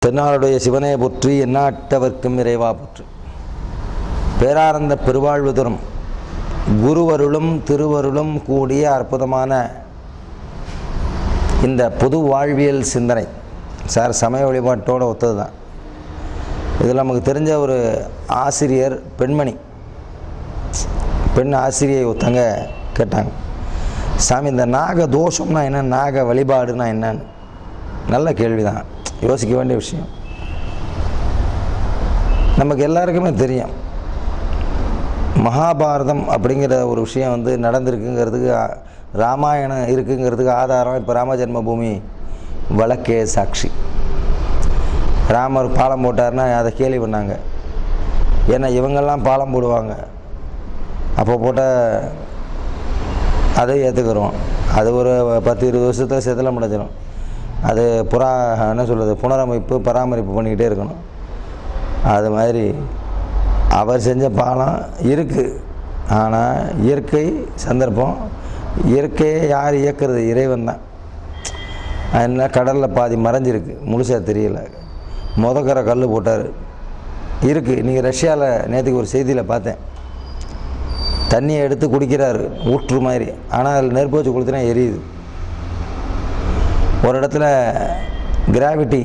தென்னாளுடைய சிவனே போற்றி எந்நாட்டவர்க்கும் இறைவா போற்றி பேரானந்த பெருவாழ்வு தரும் குருவருளும் திருவருளும் கூடிய அற்புதமான இந்த பொது வாழ்வியல் சிந்தனை சார் சமய வழிபாட்டோடு ஒத்தது தான் இதில் நமக்கு தெரிஞ்ச ஒரு ஆசிரியர் பெண்மணி பெண் ஆசிரியை ஒருத்தங்க கேட்டாங்க சாமி இந்த நாக தோஷம்னா என்ன நாக வழிபாடுனா என்னன்னு நல்ல கேள்வி தான் யோசிக்க வேண்டிய விஷயம் நமக்கு எல்லாருக்குமே தெரியும் மகாபாரதம் அப்படிங்கிற ஒரு விஷயம் வந்து நடந்திருக்குங்கிறதுக்கு ஆ- ராமாயணம் இருக்குங்கிறதுக்கு ஆதாரம் இப்போ ராம ஜென்மபூமி வழக்கே சாட்சி ராமர் பாலம் போட்டார்னா அதை கேலி பண்ணாங்க ஏன்னா இவங்கெல்லாம் பாலம் போடுவாங்க அப்போ போட்டால் அதை ஏற்றுக்கிறோம் அது ஒரு பத்து இருபது வருஷத்தில் செதிலம் அடைஞ்சிடும் அது புறா என்ன சொல்கிறது புனரமைப்பு பராமரிப்பு பண்ணிக்கிட்டே இருக்கணும் அது மாதிரி அவர் செஞ்ச பாலம் இருக்குது ஆனால் இயற்கை சந்தர்ப்பம் இயற்கையை யார் இயக்கிறது இறைவன் தான் என்ன கடலில் பாதி மறைஞ்சிருக்கு முழுசாக தெரியல முதக்கரை கல் போட்டார் இருக்குது நீங்கள் ரஷ்யாவில் நேற்றுக்கு ஒரு செய்தியில் பார்த்தேன் தண்ணியை எடுத்து குடிக்கிறாரு ஊற்று மாதிரி ஆனால் அதில் நெருப்பு வச்சு கொடுத்தனா எரியுது ஒரு இடத்துல கிராவிட்டி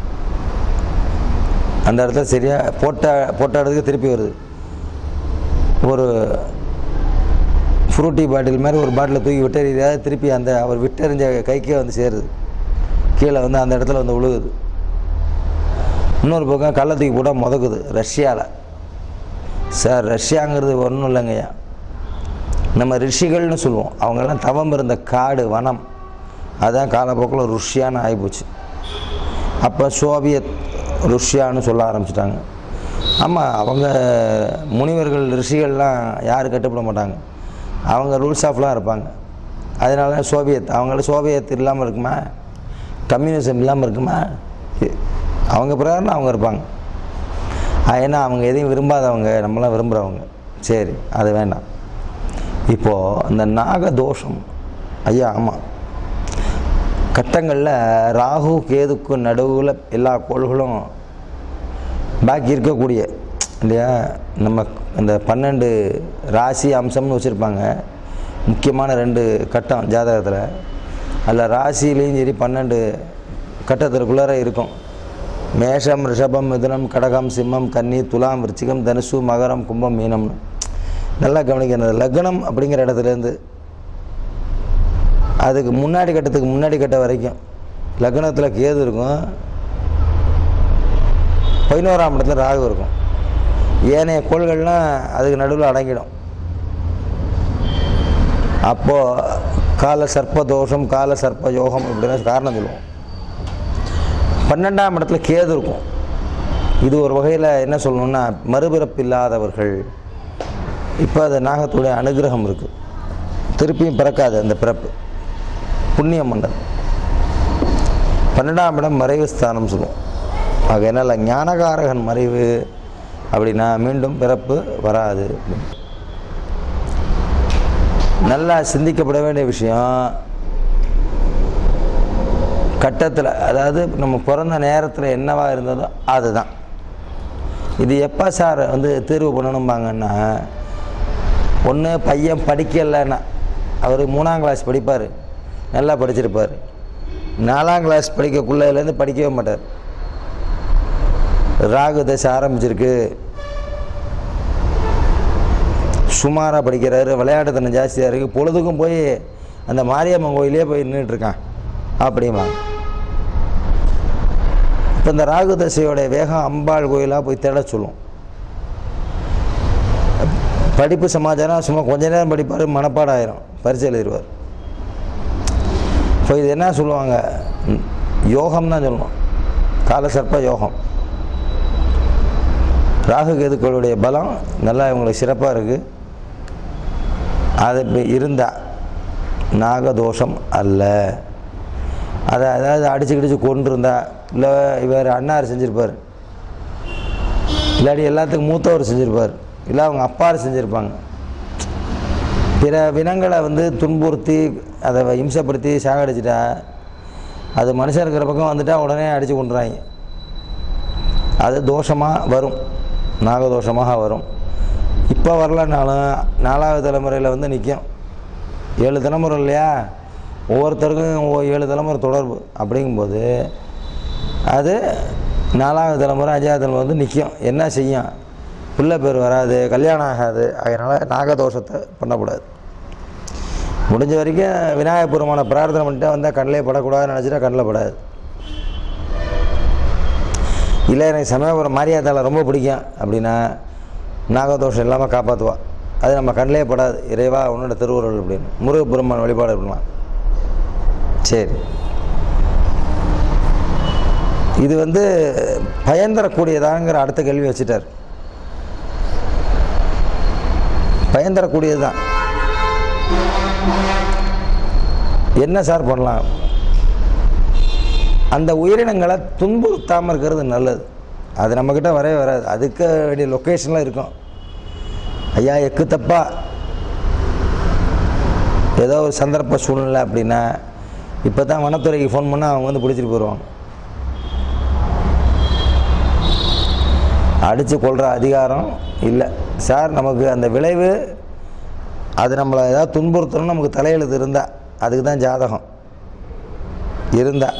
அந்த இடத்துல சரியாக போட்ட போட்ட இடத்துக்கு திருப்பி வருது ஒரு ஃப்ரூட்டி பாட்டில் மாதிரி ஒரு பாட்டிலை தூக்கி விட்டெறியாது திருப்பி அந்த அவர் விட்டெறிஞ்ச கைக்கே வந்து சேருது கீழே வந்து அந்த இடத்துல வந்து விழுகுது இன்னொரு பக்கம் கள்ள தூக்கி போட்டால் முதக்குது ரஷ்யாவில் சார் ரஷ்யாங்கிறது ஒன்றும் இல்லைங்கய்யா நம்ம ரிஷிகள்னு சொல்லுவோம் அவங்கெல்லாம் தவம் இருந்த காடு வனம் அதான் காலப்போக்கில் ருஷ்யான்னு ஆகிப்போச்சு அப்போ சோவியத் ருஷ்யான்னு சொல்ல ஆரம்பிச்சிட்டாங்க ஆமாம் அவங்க முனிவர்கள் ரிஷிகள்லாம் யாரும் கட்டுப்பட மாட்டாங்க அவங்க ரூல்ஸ் ஆஃப்லாம் இருப்பாங்க அதனால தான் சோவியத் அவங்கள சோவியத் இல்லாமல் இருக்குமா கம்யூனிசம் இல்லாமல் இருக்குமா இ- அவங்க பிரகாரம் அவங்க இருப்பாங்க ஆ, ஏன்னா அவங்க எதையும் விரும்பாதவங்க நம்மளாம் விரும்புகிறவங்க சரி அது வேண்டாம் இப்போது அந்த நாக தோஷம் ஐயா ஆமாம் கட்டங்களில் ராகு கேதுக்கு நடுவில் எல்லா கோள்களும் பாக்கி இருக்கக்கூடிய இல்லையா நம்ம இந்த பன்னெண்டு ராசி அம்சம்னு வச்சுருப்பாங்க முக்கியமான ரெண்டு கட்டம் ஜாதகத்தில் அதில் ராசிலையும் சரி பன்னெண்டு கட்டத்திற்குள்ளார இருக்கும் மேஷம் ரிஷபம் மிதுனம் கடகம் சிம்மம் கன்னி துலாம் விருச்சிகம் தனுசு மகரம் கும்பம் மீனம்னு நல்லா கவனிக்கணும் லக்னம் அப்படிங்கிற இடத்துலேருந்து அதுக்கு முன்னாடி கட்டத்துக்கு முன்னாடி கட்ட வரைக்கும் லக்னத்தில் கேது இருக்கும் பதினோராம் இடத்துல ராகு இருக்கும் ஏனைய கோள்கள்லாம் அதுக்கு நடுவில் அடங்கிடும் அப்போது கால சர்ப்ப தோஷம் கால சர்ப்ப யோகம் இப்படின்னு காரணம் சொல்லுவோம் பன்னெண்டாம் இடத்துல கேது இருக்கும் இது ஒரு வகையில் என்ன சொல்லணும்னா மறுபிறப்பு இல்லாதவர்கள் இப்போ அது நாகத்துடைய அனுகிரகம் இருக்குது திருப்பியும் பிறக்காது அந்த பிறப்பு புண்ணியம் பண்ணது பன்னெண்டாம் இடம் மறைவு ஸ்தானம் சொல்லுவோம் ஆக என்னால் ஞானகாரகன் மறைவு அப்படின்னா மீண்டும் பிறப்பு வராது நல்லா சிந்திக்கப்பட வேண்டிய விஷயம் கட்டத்தில் அதாவது நம்ம பிறந்த நேரத்தில் என்னவா இருந்ததோ அதுதான் இது எப்போ சார் வந்து தீர்வு பண்ணணும்பாங்கன்னா ஒன்று பையன் படிக்கலைன்னா அவர் மூணாம் கிளாஸ் படிப்பார் நல்லா படிச்சிருப்பார் நாலாம் கிளாஸ் படிக்கக்குள்ளேருந்து படிக்கவே மாட்டார் ராகு தசை ஆரம்பிச்சிருக்கு சுமாராக படிக்கிறாரு விளையாட்டுத்தனம் ஜாஸ்தியாக இருக்குது பொழுதுக்கும் போய் அந்த மாரியம்மன் கோயிலே போய் நின்றுட்டுருக்கான் அப்படிமா இப்போ இந்த ராகு தசையோட வேகம் அம்பாள் கோயிலாக போய் தேட சொல்லும் படிப்பு சமாச்சாரம் சும்மா கொஞ்ச நேரம் படிப்பார் மனப்பாடம் ஆயிரும் பரிசு எழுதிடுவார் இப்போ இது என்ன சொல்லுவாங்க ம், யோகம் தான் சொல்லணும் காலசர்ப்ப யோகம் ராகு கேதுக்களுடைய பலம் நல்லா இவங்களுக்கு சிறப்பாக இருக்குது அது இப்படி இருந்தால் நாகதோஷம் அல்ல அதை அதாவது அடிச்சு கிடிச்சு கொண்டிருந்தா இல்லை இவர் அண்ணார் செஞ்சுருப்பார் இல்லாட்டி எல்லாத்துக்கும் மூத்தவர் செஞ்சுருப்பார் இல்லை அவங்க அப்பார் செஞ்சுருப்பாங்க பிற வினங்களை வந்து துன்புறுத்தி அதை இம்சப்படுத்தி சாகடிச்சிட்டா அது மனுஷன் இருக்கிற பக்கம் வந்துட்டா உடனே அடித்து கொண்டுறாங்க அது தோஷமாக வரும் நாகதோஷமாக வரும் இப்போ வரலனாலும் நாலாவது தலைமுறையில் வந்து நிற்கும் ஏழு தலைமுறை இல்லையா ஒவ்வொருத்தருக்கும் ஒவ்வொரு ஏழு தலைமுறை தொடர்பு அப்படிங்கும்போது அது நாலாவது தலைமுறை அஞ்சாவது தலைமுறை வந்து நிற்கும் என்ன செய்யும் பிள்ளை பேர் வராது கல்யாணம் ஆகாது அதனால் நாகதோஷத்தை பண்ணக்கூடாது முடிஞ்ச வரைக்கும் விநாயகர் பெருமான பிரார்த்தனை பண்ணிட்டு வந்தால் கண்ணிலே படக்கூடாதுன்னு நினச்சிட்டா கண்ணில் படாது இல்லை எனக்கு சமயபுரம் மாரியாத்தால ரொம்ப பிடிக்கும் அப்படின்னா நாகதோஷம் இல்லாமல் காப்பாற்றுவா அது நம்ம கண்ணிலே படாது இறைவா உன்னோட திருவுருள் அப்படின்னு முருகப்பெருமான் வழிபாடு பண்ணலாம் சரி இது வந்து பயன் தரக்கூடியதாங்கிற அடுத்த கேள்வி வச்சுட்டார் பயன் தரக்கூடியது தான் என்ன சார் பண்ணலாம் அந்த உயிரினங்களை துன்புறுத்தாமல் இருக்கிறது நல்லது அது நம்மக்கிட்ட வரவே வராது அதுக்கு வேண்டிய லொக்கேஷன்லாம் இருக்கும் ஐயா எக்கு தப்பா ஏதோ ஒரு சந்தர்ப்ப சூழ்நிலை அப்படின்னா இப்போ தான் வனத்துறைக்கு ஃபோன் பண்ணால் அவங்க வந்து பிடிச்சிட்டு போயிடுவாங்க அடித்து கொள்கிற அதிகாரம் இல்லை சார் நமக்கு அந்த விளைவு அது நம்மளை ஏதாவது துன்புறுத்தணும் நமக்கு தலையெழுத்து இருந்தால் அதுக்கு தான் ஜாதகம் இருந்தால்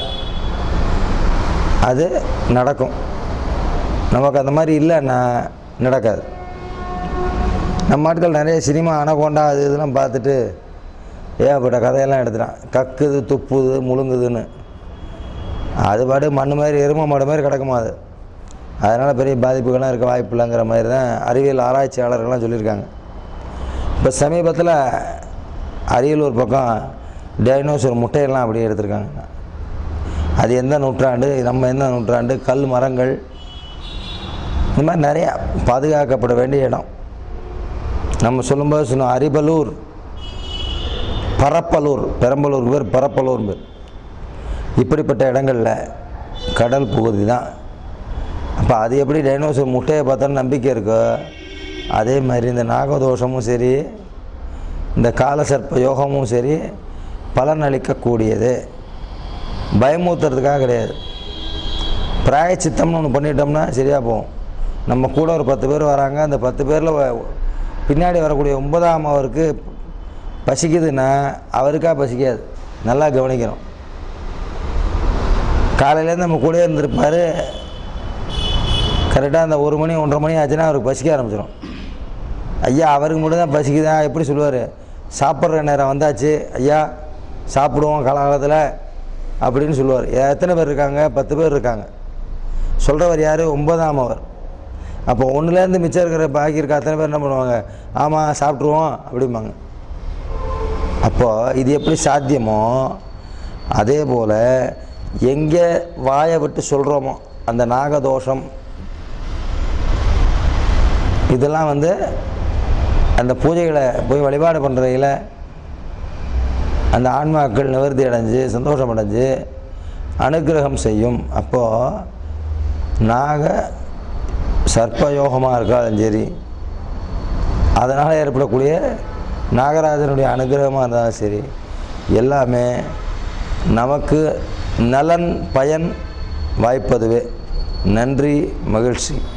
அது நடக்கும் நமக்கு அந்த மாதிரி இல்லைன்னா நடக்காது நம்ம ஆட்கள் நிறைய சினிமா அனகொண்டா அது இதெல்லாம் பார்த்துட்டு ஏகப்பட்ட கதையெல்லாம் எடுத்துட்டான் கக்குது துப்புது முழுங்குதுன்னு அது பாடு மண் மாதிரி எருமை மாடு மாதிரி கிடக்குமா அது அதனால் பெரிய பாதிப்புகள்லாம் இருக்க வாய்ப்பு இல்லைங்கிற மாதிரி தான் அறிவியல் ஆராய்ச்சியாளர்கள்லாம் சொல்லியிருக்காங்க இப்போ சமீபத்தில் அரியலூர் பக்கம் டைனோசர் முட்டையெல்லாம் அப்படியே எடுத்திருக்காங்க அது எந்த நூற்றாண்டு நம்ம எந்த நூற்றாண்டு கல் மரங்கள் இந்த மாதிரி நிறையா பாதுகாக்கப்பட வேண்டிய இடம் நம்ம சொல்லும்போது சொன்னோம் அரிபலூர் பரப்பலூர் பெரம்பலூர் பேர் பரப்பலூர் பேர் இப்படிப்பட்ட இடங்களில் கடல் பகுதி தான் அப்போ அது எப்படி டைனோசர் முட்டையை பார்த்தாலும் நம்பிக்கை இருக்கோ அதே மாதிரி இந்த நாகதோஷமும் சரி இந்த காலசர்ப்ப யோகமும் சரி பலன் அளிக்கக்கூடியது பயமூத்துறதுக்காக கிடையாது பிராயச்சித்தம்னு ஒன்று பண்ணிட்டோம்னா சரியாக போகும் நம்ம கூட ஒரு பத்து பேர் வராங்க அந்த பத்து பேரில் பின்னாடி வரக்கூடிய ஒன்பதாம் அவருக்கு பசிக்குதுன்னா அவருக்கா பசிக்காது நல்லா கவனிக்கணும் காலையிலேருந்து நம்ம கூடயே இருந்திருப்பார் கரெக்டாக அந்த ஒரு மணி ஒன்றரை மணி ஆச்சுன்னா அவருக்கு பசிக்க ஆரம்பிச்சிடும் ஐயா அவருக்கு மட்டும் தான் பசிக்குதா எப்படி சொல்லுவார் சாப்பிட்ற நேரம் வந்தாச்சு ஐயா சாப்பிடுவோம் காலகாலத்தில் அப்படின்னு சொல்லுவார் எத்தனை பேர் இருக்காங்க பத்து பேர் இருக்காங்க சொல்கிறவர் யார் ஒன்பதாம் அவர் அப்போ ஒன்றுலேருந்து மிச்சம் இருக்கிற பாக்கி இருக்க அத்தனை பேர் என்ன பண்ணுவாங்க ஆமாம் சாப்பிட்ருவோம் அப்படிம்பாங்க அப்போது இது எப்படி சாத்தியமோ அதே போல் எங்கே வாயை விட்டு சொல்கிறோமோ அந்த நாகதோஷம் இதெல்லாம் வந்து அந்த பூஜைகளை போய் வழிபாடு பண்ணுறதுல அந்த ஆன்மாக்கள் நிவர்த்தி அடைஞ்சு சந்தோஷம் அடைஞ்சு அனுக்கிரகம் செய்யும் அப்போது நாக சர்ப்பயோகமாக இருக்காலும் சரி அதனால் ஏற்படக்கூடிய நாகராஜனுடைய அனுகிரகமாக இருந்தாலும் சரி எல்லாமே நமக்கு நலன் பயன் வாய்ப்பதுவே நன்றி மகிழ்ச்சி